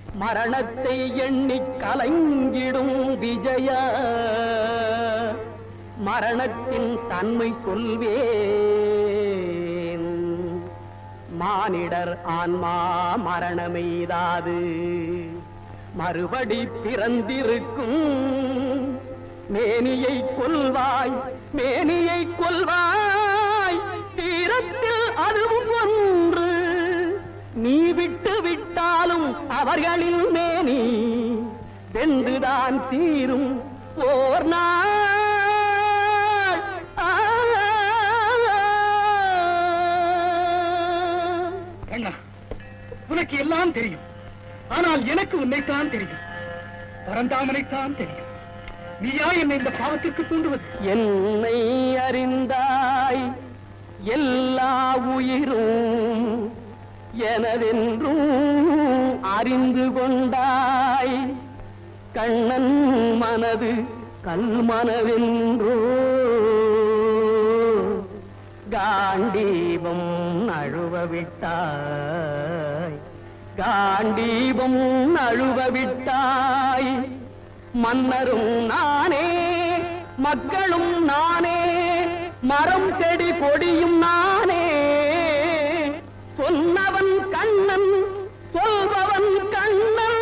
மரணத்தை எண்ணி கலங்கிடும் விஜய மரணத்தின் தன்மை சொல்வேன் மானிடர் ஆன்மா மரணமெய்தாது மறுபடி பிறந்திருக்கும் மேனியை கொல்வாய் மேனியை கொல்வாய் தீரத்தில் அதுவும் ஒன்று நீ விட்டு விட்டாலும் அவர்களில் மேனி வென்றுதான் தீரும் ஓர் நாள் ஆ. கண்ணா உனக்கு எல்லாம் தெரியும் ஆனால் எனக்கு உன்னைத்தான் தெரியும் பரந்தாமனைத்தான் தெரியும் நீயா என்னை இந்த பாவத்திற்கு தூண்டுவது என்னை அறிந்தாய் எல்லா உயிரும் எனதென்றும் அறிந்து கொண்டாய் கண்ணன் மனது கல்மனவென்றோ காண்டீபம் நழுவ விட்டாய் காண்டீபம் நழுவ விட்டாய் மன்னரும் நானே மக்களும் நானே மரம் செடி கொடியும் நானே சொன்னவன் கண்ணன் சொல்பவன் கண்ணன்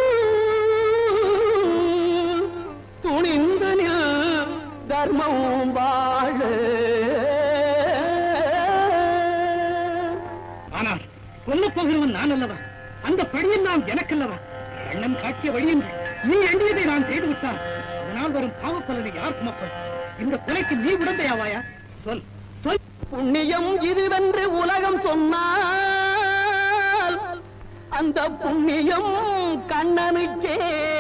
துணிந்து நில் தர்மம் வாழ ஆனால் கொல்ல போகிறவன் நான் அல்லவா அந்த பழியெல்லாம் எனக்கல்லவா கண்ணன் காட்டிய வழியின்றி நீ எண்ணியதை நான் செய்து விட்டான் அதனால் வரும் பாவப்பலனை யார் சுமப்பது இந்த கொலைக்கு நீ உடந்தையாவாயா சொல் சொல் புண்ணியம் இதுவென்று உலகம் சொன்னால் அந்த புண்ணியம் கண்ணனுக்கே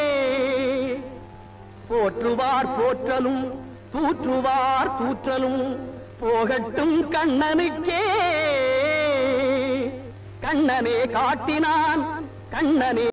போற்றுவார் போற்றலும் தூற்றுவார் தூற்றலும் போகட்டும் கண்ணனுக்கே கண்ணனே காட்டினான் கண்ணனே